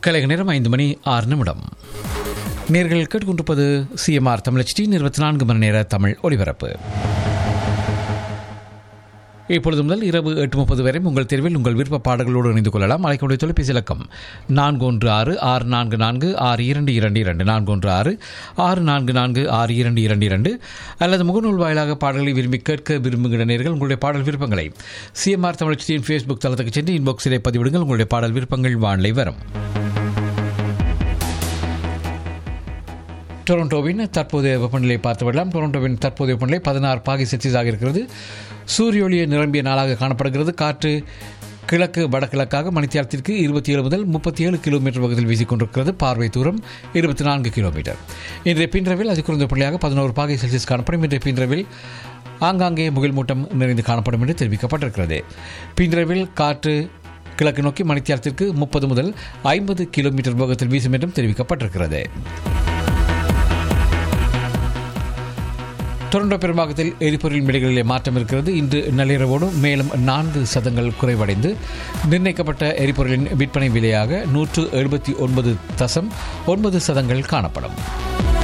கலைக நேரம் ஐந்து மணி ஆறு நிமிடம் நேர்கள் கேட்டுக்கொண்டிருப்பது சிஎம்ஆர் தமிழ் டி இருபத்தி நான்கு மணி நேர தமிழ் ஒலிபரப்பு இப்பொழுது முதல் இரவு எட்டு முப்பது வரை உங்கள் தேர்வில் உங்கள் விருப்ப பாடல்களோடு இணைந்து கொள்ளலாம் அழைக்கக்கூடிய தொலைபேசி இலக்கம் நான்கு ஒன்று ஆறு ஆறு நான்கு நான்கு ஆறு இரண்டு இரண்டு இரண்டு நான்கு ஒன்று ஆறு ஆறு நான்கு நான்கு ஆறு இரண்டு இரண்டு இரண்டு அல்லது முகநூல் வாயிலாக பாடல்களை விரும்பி கேட்க விரும்புகிற நேர்கள் உங்களுடைய பாடல் விருப்பங்களை சிஎம்ஆர் தமிழச்சியின் ஃபேஸ்புக் தளத்துக்கு சென்று இன்பாக்ஸிலே பதிவிடுங்கள் உங்களுடைய பாடல் விருப்பங்கள் வானிலை வரும் டொரண்டோவின் தற்போதைய வெப்பநிலை பார்த்து விடலாம் டொரண்டோவின் தற்போதைய வெப்பநிலை பதினாறு பாகை செல்சியஸாக இருக்கிறது சூரிய ஒளியை நிரம்பிய நாளாக காணப்படுகிறது காற்று கிழக்கு வடகிழக்காக மணித்தியாலத்திற்கு இருபத்தி ஏழு முதல் முப்பத்தி ஏழு கிலோமீட்டர் வேகத்தில் வீசிக்கொண்டிருக்கிறது பார்வை தூரம் இருபத்தி நான்கு கிலோமீட்டர் இன்றைய பின்றவில் அது குறைந்த புள்ளியாக பதினோரு பாகை செல்சியஸ் காணப்படும் இன்றைய பின்றவில் ஆங்காங்கே முகில் மூட்டம் நிறைந்து காணப்படும் என்று தெரிவிக்கப்பட்டிருக்கிறது பின்றவில் காற்று கிழக்கு நோக்கி மணித்தியாலத்திற்கு முப்பது முதல் ஐம்பது கிலோமீட்டர் வேகத்தில் வீசும் என்றும் தெரிவிக்கப்பட்டிருக்கிறது டொரண்டோ பெரும்பாகத்தில் எரிபொருள் விலைகளிலே மாற்றம் இருக்கிறது இன்று நள்ளிரவோடு மேலும் நான்கு சதங்கள் குறைவடைந்து நிர்ணயிக்கப்பட்ட எரிபொருளின் விற்பனை விலையாக நூற்று எழுபத்தி ஒன்பது தசம் ஒன்பது சதங்கள் காணப்படும்